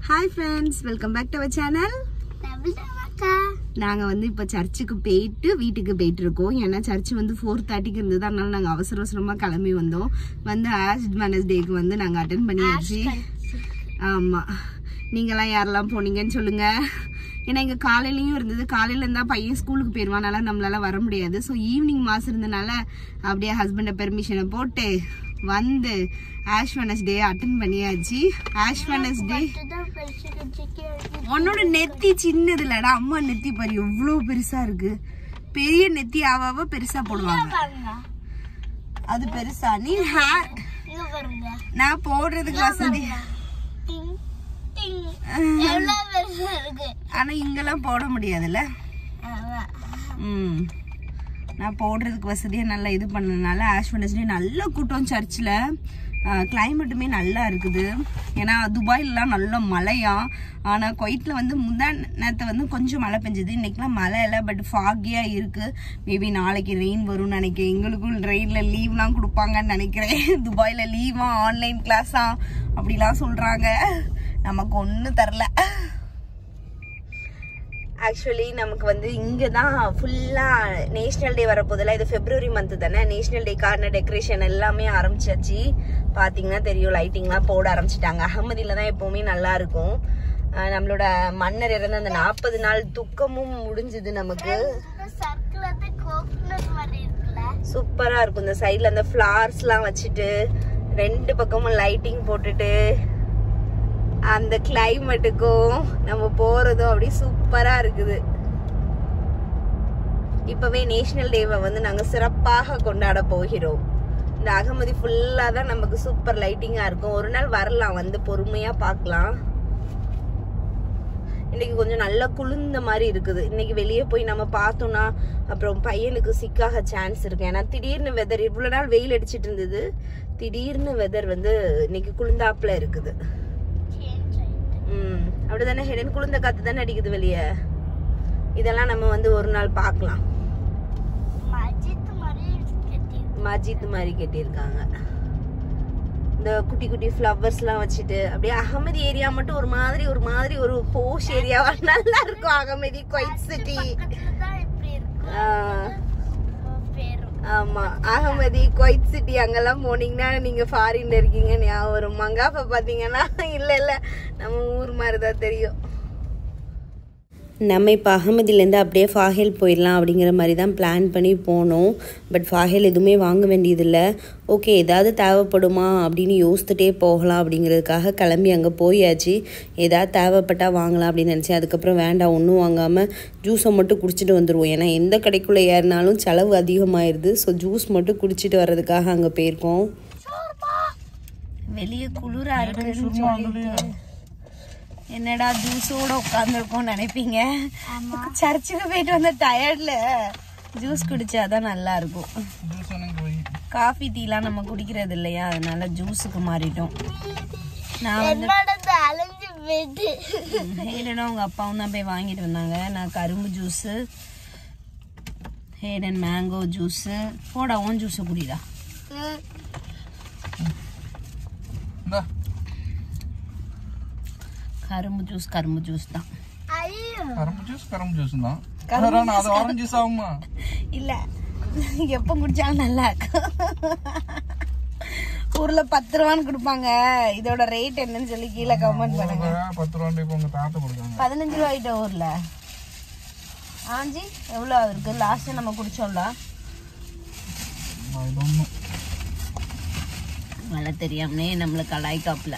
hi friends welcome back to our channel நாங்கள் வந்து இப்போ சர்ச்சுக்கு போயிட்டு வீட்டுக்கு போயிட்டு இருக்கோம் ஏன்னா சர்ச் வந்து ஃபோர் தேர்ட்டிக்கு இருந்தது அதனால நாங்கள் அவசர அவசரமாக கிளம்பி வந்தோம் வந்து ஆஷ் வெனஸ்டேக்கு வந்து நாங்கள் அட்டன் பண்ணியாச்சு ஆமாம் நீங்களாம் யாரெல்லாம் போனீங்கன்னு சொல்லுங்க ஏன்னா இங்கே காலையிலயும் இருந்தது காலையில இருந்தா பையன் ஸ்கூலுக்கு போயிடுவானால நம்மளால வர முடியாது ஸோ ஈவினிங் மாசம் இருந்தனால அப்படியே ஹஸ்பண்டை பெர்மிஷனை போட்டு வந்து ஆஷ் வெனஸ்டே அட்டன் பண்ணியாச்சு ஆஷ் வெனஸ்டே உன்னோட நெத்தி சின்னது இல்லடா அம்மா நெத்தி பாரு எவ்வளவு பெருசா இருக்கு பெரிய நெத்தி ஆவாவ பெருசா போடுவாங்க அது பெருசா நீ hair- நான் போடுறதுக்கு வசதி ஆனா இங்கெல்லாம் போட முடியாதுல்ல ம் நான் போடுறதுக்கு வசதியா நல்லா இது பண்ணதுனால ஆஷ் வெனஸ்டே நல்ல கூட்டம் சர்ச்சில் கிளைமேட்டுமே நல்லா இருக்குது ஏன்னா துபாயிலலாம் நல்ல மழையா ஆனால் குவைட்டில் வந்து முந்தா நேரத்தை வந்து கொஞ்சம் மழை பெஞ்சது இன்னைக்கெலாம் மழை இல்லை பட் ஃபாகியாக இருக்குது மேபி நாளைக்கு ரெயின் வரும்னு நினைக்கிறேன் எங்களுக்கும் ரெயினில் லீவ்லாம் கொடுப்பாங்கன்னு நினைக்கிறேன் துபாயில் லீவா ஆன்லைன் கிளாஸா அப்படிலாம் சொல்கிறாங்க நமக்கு ஒன்றும் தரல ஆக்சுவலி நமக்கு வந்து இங்கே தான் ஃபுல்லாக நேஷ்னல் டே வரப்போதில்ல இது ஃபெப்ரவரி மந்த் தானே நேஷ்னல் டேக்கான டெக்கரேஷன் எல்லாமே ஆரம்பிச்சாச்சு பார்த்தீங்கன்னா தெரியும் லைட்டிங்லாம் போட ஆரம்பிச்சிட்டாங்க அகமதியில் தான் எப்போவுமே நல்லா இருக்கும் அஹ் நம்மளோட மன்னர் இறந்த அந்த நாற்பது நாள் துக்கமும் முடிஞ்சுது நமக்கு சூப்பரா இருக்கும் இந்த சைடுல அந்த ஃபிளார்ஸ்லாம் வச்சுட்டு ரெண்டு பக்கமும் லைட்டிங் போட்டுட்டு அந்த கிளைமேட்டுக்கும் நம்ம போறதும் அப்படி சூப்பரா இருக்குது இப்பவே நேஷனல் டேவை வந்து நாங்க சிறப்பாக கொண்டாட போகிறோம் இந்த அகமதி ஃபுல்லா தான் நமக்கு சூப்பர் லைட்டிங்கா இருக்கும் ஒரு நாள் வரலாம் வந்து பொறுமையா பார்க்கலாம் இன்னைக்கு கொஞ்சம் நல்லா குளிர்ந்த மாதிரி இருக்குது இன்னைக்கு வெளியே போய் நம்ம பார்த்தோம்னா அப்புறம் பையனுக்கு சிக்காக சான்ஸ் இருக்கு ஏன்னா திடீர்னு வெதர் இவ்வளவு நாள் வெயில் அடிச்சிட்டு இருந்தது திடீர்னு வெதர் வந்து இன்னைக்கு குளிர்ந்தாப்புல இருக்குது ம் அப்படிதானே ஹெடன் குளிர்ந்த காத்து தானே அடிக்குது வெளியே இதெல்லாம் நம்ம வந்து ஒரு நாள் பார்க்கலாம் மஜித் மாதிரி கட்டியிருக்காங்க இந்த குட்டி குட்டி ஃப்ளவர்ஸ்லாம் வச்சுட்டு அப்படியே அகமதி ஏரியா மட்டும் ஒரு மாதிரி ஒரு மாதிரி ஒரு போஷ் ஏரியாவா நல்லா இருக்கும் அகமதி குவைட் சிட்டி ஆமா அகமதி குவைட் சிட்டி அங்கெல்லாம் போனீங்கன்னா நீங்க ஃபாரின்ல இருக்கீங்க ஞாபகம் வரும் மங்காப்ப பாத்தீங்கன்னா இல்ல இல்ல நம்ம ஊர் மாதிரி தான் தெரியும் நம்ம இப்போ அகமதிலேருந்து அப்படியே ஃபாஹேல் போயிடலாம் அப்படிங்கிற மாதிரி தான் பிளான் பண்ணி போனோம் பட் ஃபாஹேல் எதுவுமே வாங்க வேண்டியதில்லை ஓகே ஏதாவது தேவைப்படுமா அப்படின்னு யோசித்துட்டே போகலாம் அப்படிங்கிறதுக்காக கிளம்பி அங்கே போயாச்சு ஏதாவது தேவைப்பட்டால் வாங்கலாம் அப்படின்னு நினச்சேன் அதுக்கப்புறம் வேண்டாம் ஒன்றும் வாங்காமல் ஜூஸை மட்டும் குடிச்சிட்டு வந்துடுவோம் ஏன்னா எந்த கடைக்குள்ளே ஏறினாலும் செலவு அதிகமாயிருது ஸோ ஜூஸ் மட்டும் குடிச்சிட்டு வர்றதுக்காக அங்கே போயிருக்கோம் வெளியே குளிரா இருக்குன்னு சொல்லிட்டு என்னடா ஜூஸோட உட்காந்துருக்கோம் நினைப்பீங்க சர்ச்சுக்கு போயிட்டு வந்த டயர்ட்ல ஜூஸ் குடிச்சாதான் நல்லா இருக்கும் காஃபி டீலாம் நம்ம குடிக்கிறது இல்லையா அதனால ஜூஸுக்கு மாறிட்டோம் நான் வந்து ஹேடனும் அவங்க அப்பாவும் தான் போய் வாங்கிட்டு வந்தாங்க நான் கரும்பு ஜூஸு ஹேடன் மேங்கோ ஜூஸு போடா உன் ஜூஸை குடிடா கரும்பு ஜூஸ் கரும்பு ஜூஸ் தான் கரும்பு ஜூஸ் கரும்பு ஜூஸ் தான் அதான் அது ஆரஞ்சு ஜூஸ் ஆகுமா இல்ல எப்ப குடிச்சாலும் நல்லா இருக்கும் ஊர்ல பத்து ரூபான்னு கொடுப்பாங்க இதோட ரேட் என்னன்னு சொல்லி கீழே கமெண்ட் பண்ணுங்க பத்து ரூபாண்டு இப்போ உங்க தாத்தா கொடுக்காங்க பதினஞ்சு ரூபாய்ட்ட ஊர்ல ஆஞ்சி எவ்வளவு இருக்கு லாஸ்ட் நம்ம குடிச்சோம்ல இது ஒன்றும் மழை தெரியாமலே நம்மள கலாய்க்காப்புல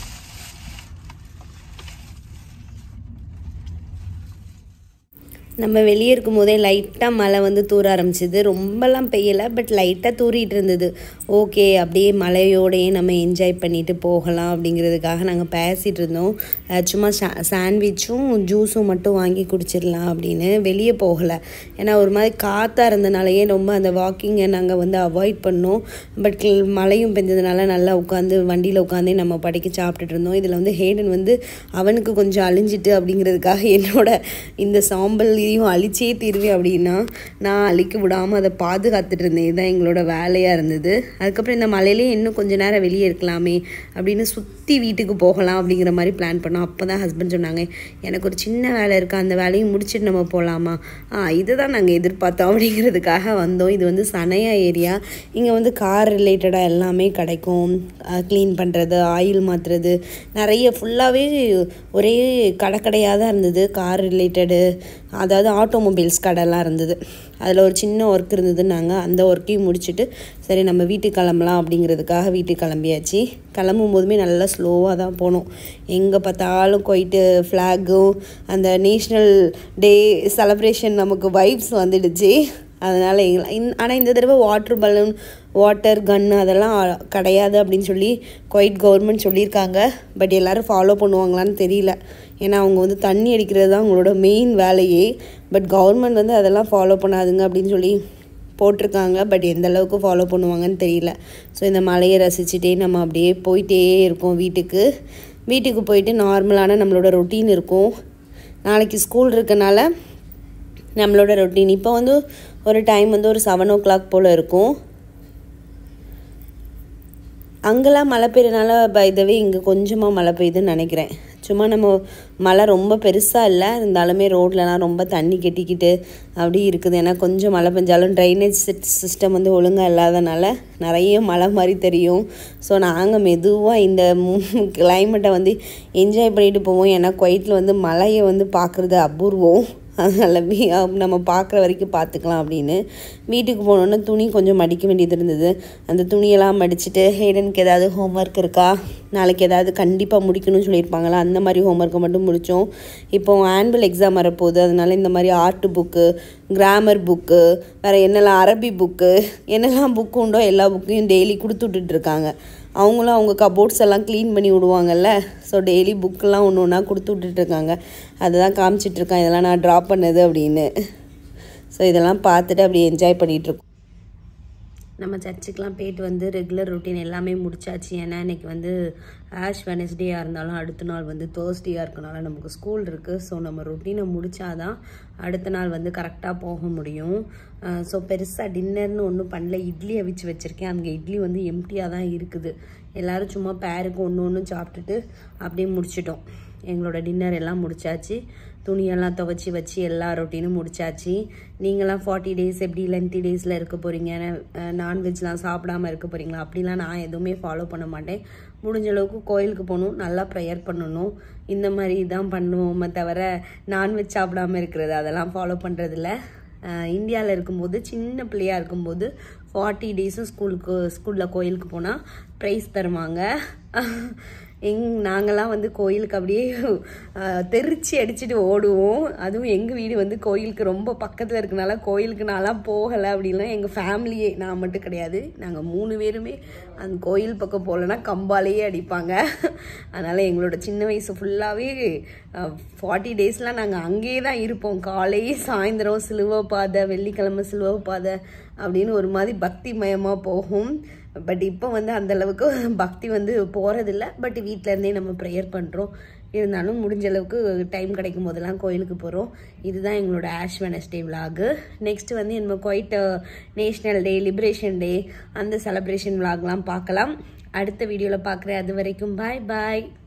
நம்ம வெளியே இருக்கும் போதே லைட்டாக மழை வந்து தூர ஆரம்பிச்சிது ரொம்பலாம் பெய்யலை பட் லைட்டாக தூறிட்டு இருந்தது ஓகே அப்படியே மழையோடையே நம்ம என்ஜாய் பண்ணிட்டு போகலாம் அப்படிங்கிறதுக்காக நாங்கள் பேசிகிட்டு இருந்தோம் அஹ் சும்மா சாண்ட்விச்சும் ஜூஸும் மட்டும் வாங்கி குடிச்சிடலாம் அப்படின்னு வெளியே போகலை ஏன்னா ஒரு மாதிரி காற்றா இருந்தனாலேயே ரொம்ப அந்த வாக்கிங்கை நாங்கள் வந்து அவாய்ட் பண்ணோம் பட் மழையும் பெஞ்சதுனால நல்லா உட்காந்து வண்டியில் உட்காந்தே நம்ம படிக்க சாப்பிட்டுட்டு இருந்தோம் இதில் வந்து ஹேடன் வந்து அவனுக்கு கொஞ்சம் அழிஞ்சிட்டு அப்படிங்கிறதுக்காக என்னோட இந்த சாம்பல் எல்லாத்தையும் அழிச்சே தீருவேன் அப்படின்னா நான் அழிக்க விடாமல் அதை பாதுகாத்துட்டு இருந்தேன் இதுதான் எங்களோட வேலையாக இருந்தது அதுக்கப்புறம் இந்த மலையிலே இன்னும் கொஞ்ச நேரம் வெளியே இருக்கலாமே அப்படின்னு சுற்றி வீட்டுக்கு போகலாம் அப்படிங்கிற மாதிரி பிளான் பண்ணோம் அப்போ தான் ஹஸ்பண்ட் சொன்னாங்க எனக்கு ஒரு சின்ன வேலை இருக்குது அந்த வேலையும் முடிச்சுட்டு நம்ம போகலாமா ஆ இதுதான் நாங்கள் எதிர்பார்த்தோம் அப்படிங்கிறதுக்காக வந்தோம் இது வந்து சனையா ஏரியா இங்கே வந்து கார் ரிலேட்டடாக எல்லாமே கிடைக்கும் க்ளீன் பண்ணுறது ஆயில் மாற்றுறது நிறைய ஃபுல்லாகவே ஒரே கடை கடையாக தான் இருந்தது கார் ரிலேட்டடு அதாவது ஆட்டோமொபைல்ஸ் கடைலாம் இருந்தது அதில் ஒரு சின்ன ஒர்க் இருந்ததுன்னாங்க அந்த ஒர்க்கையும் முடிச்சுட்டு சரி நம்ம வீட்டுக்கு கிளம்பலாம் அப்படிங்கிறதுக்காக வீட்டுக்கு கிளம்பியாச்சு கிளம்பும் போதுமே நல்லா ஸ்லோவாக தான் போனோம் எங்கே பார்த்தாலும் போயிட்டு ஃப்ளாகும் அந்த நேஷ்னல் டே செலப்ரேஷன் நமக்கு வைப்ஸ் வந்துடுச்சு அதனால் எங்களை இன் ஆனால் இந்த தடவை வாட்டர் பலூன் வாட்டர் கன் அதெல்லாம் கிடையாது அப்படின்னு சொல்லி குவைட் கவர்மெண்ட் சொல்லியிருக்காங்க பட் எல்லோரும் ஃபாலோ பண்ணுவாங்களான்னு தெரியல ஏன்னா அவங்க வந்து தண்ணி அடிக்கிறது தான் அவங்களோட மெயின் வேலையே பட் கவர்மெண்ட் வந்து அதெல்லாம் ஃபாலோ பண்ணாதுங்க அப்படின்னு சொல்லி போட்டிருக்காங்க பட் எந்த அளவுக்கு ஃபாலோ பண்ணுவாங்கன்னு தெரியல ஸோ இந்த மலையை ரசிச்சுட்டே நம்ம அப்படியே போயிட்டே இருக்கோம் வீட்டுக்கு வீட்டுக்கு போயிட்டு நார்மலான நம்மளோட ரொட்டீன் இருக்கும் நாளைக்கு ஸ்கூல் இருக்கனால நம்மளோட ரொட்டீன் இப்போ வந்து ஒரு டைம் வந்து ஒரு செவன் ஓ கிளாக் போல் இருக்கும் அங்கெல்லாம் மழை பெய்யறனால பைதவே இங்கே கொஞ்சமாக மழை பெய்யுதுன்னு நினைக்கிறேன் சும்மா நம்ம மழை ரொம்ப பெருசாக இல்லை இருந்தாலுமே ரோட்லலாம் ரொம்ப தண்ணி கெட்டிக்கிட்டு அப்படி இருக்குது ஏன்னா கொஞ்சம் மழை பெஞ்சாலும் ட்ரைனேஜ் சிஸ்டம் வந்து ஒழுங்காக இல்லாதனால நிறைய மழை மாதிரி தெரியும் ஸோ நாங்கள் மெதுவாக இந்த கிளைமேட்டை வந்து என்ஜாய் பண்ணிட்டு போவோம் ஏன்னா குவைட்டில் வந்து மழையை வந்து பார்க்குறது அபூர்வம் அதனால் வீ நம்ம பார்க்குற வரைக்கும் பார்த்துக்கலாம் அப்படின்னு வீட்டுக்கு போனோன்னே துணி கொஞ்சம் மடிக்க வேண்டியது இருந்தது அந்த துணியெல்லாம் மடிச்சுட்டு ஹேடனுக்கு ஏதாவது ஹோம்ஒர்க் இருக்கா நாளைக்கு ஏதாவது கண்டிப்பாக முடிக்கணும்னு சொல்லியிருப்பாங்களா அந்த மாதிரி ஹோம்ஒர்க்கை மட்டும் முடித்தோம் இப்போ ஆனுவல் எக்ஸாம் வரப்போகுது அதனால இந்த மாதிரி ஆர்ட் புக்கு கிராமர் புக்கு வேறு என்னெல்லாம் அரபி புக்கு என்னெல்லாம் புக்கு உண்டோ எல்லா புக்கையும் டெய்லி கொடுத்து விட்டுட்ருக்காங்க அவங்களும் அவங்க கபோர்ட்ஸ் எல்லாம் க்ளீன் பண்ணி விடுவாங்கல்ல ஸோ டெய்லி புக்கெல்லாம் ஒன்று ஒன்றா கொடுத்து விட்டுட்ருக்காங்க அதை தான் காமிச்சிட்ருக்கேன் இதெல்லாம் நான் ட்ரா பண்ணது அப்படின்னு ஸோ இதெல்லாம் பார்த்துட்டு அப்படியே என்ஜாய் பண்ணிகிட்ருக்கோம் நம்ம சர்ச்சுக்கெலாம் போயிட்டு வந்து ரெகுலர் ரொட்டீன் எல்லாமே முடிச்சாச்சு ஏன்னா இன்றைக்கி வந்து ஆஷ் வெனஸ்டேயாக இருந்தாலும் அடுத்த நாள் வந்து தேர்ஸ்டேயாக இருக்கனால நமக்கு ஸ்கூல் இருக்குது ஸோ நம்ம ரொட்டீனை முடித்தாதான் அடுத்த நாள் வந்து கரெக்டாக போக முடியும் ஸோ பெருசாக டின்னர்னு ஒன்றும் பண்ணல இட்லி அவிச்சு வச்சுருக்கேன் அங்கே இட்லி வந்து எம்டியாக தான் இருக்குது எல்லோரும் சும்மா பேருக்கு ஒன்று ஒன்று சாப்பிட்டுட்டு அப்படியே முடிச்சிட்டோம் எங்களோட டின்னர் எல்லாம் முடிச்சாச்சு துணியெல்லாம் துவைச்சி வச்சு எல்லா ரொட்டீனும் முடிச்சாச்சு நீங்களாம் ஃபார்ட்டி டேஸ் எப்படி லென்த்தி டேஸில் இருக்க போகிறீங்க நான்வெஜ்லாம் சாப்பிடாம இருக்க போகிறீங்களா அப்படிலாம் நான் எதுவுமே ஃபாலோ பண்ண மாட்டேன் முடிஞ்ச அளவுக்கு கோயிலுக்கு போகணும் நல்லா ப்ரேயர் பண்ணணும் இந்த மாதிரி தான் பண்ணுவோமே தவிர நான்வெஜ் சாப்பிடாம இருக்கிறது அதெல்லாம் ஃபாலோ பண்ணுறதில்ல இந்தியாவில் இருக்கும்போது சின்ன பிள்ளையாக இருக்கும்போது ஃபார்ட்டி டேஸும் ஸ்கூலுக்கு ஸ்கூலில் கோயிலுக்கு போனால் ப்ரைஸ் தருவாங்க எங் நாங்கள்லாம் வந்து கோயிலுக்கு அப்படியே தெரிச்சு அடிச்சுட்டு ஓடுவோம் அதுவும் எங்கள் வீடு வந்து கோயிலுக்கு ரொம்ப பக்கத்தில் இருக்கனால கோயிலுக்கு நான்லாம் போகலை அப்படின்லாம் எங்கள் ஃபேமிலியே நான் மட்டும் கிடையாது நாங்கள் மூணு பேருமே அந்த கோயில் பக்கம் போகலன்னா கம்பாலேயே அடிப்பாங்க அதனால் எங்களோட சின்ன வயசு ஃபுல்லாகவே ஃபார்ட்டி டேஸ்லாம் நாங்கள் அங்கேயே தான் இருப்போம் காலையே சாயந்தரம் சிலுவை பாதை வெள்ளிக்கிழமை சிலுவை பாதை அப்படின்னு ஒரு மாதிரி பக்தி மயமாக போகும் பட் இப்போ வந்து அந்த அளவுக்கு பக்தி வந்து போகிறதில்ல பட் வீட்டிலேருந்தே நம்ம ப்ரேயர் பண்ணுறோம் இருந்தாலும் முடிஞ்ச அளவுக்கு டைம் கிடைக்கும் போதெல்லாம் கோயிலுக்கு போகிறோம் இதுதான் எங்களோட ஆஷ் வெனஸ்டே விலாகு நெக்ஸ்ட் வந்து நம்ம Kuwait national day liberation day அந்த செலப்ரேஷன் விலாக்லாம் பார்க்கலாம் அடுத்த வீடியோவில் பார்க்குறேன் அது வரைக்கும் பாய் பாய்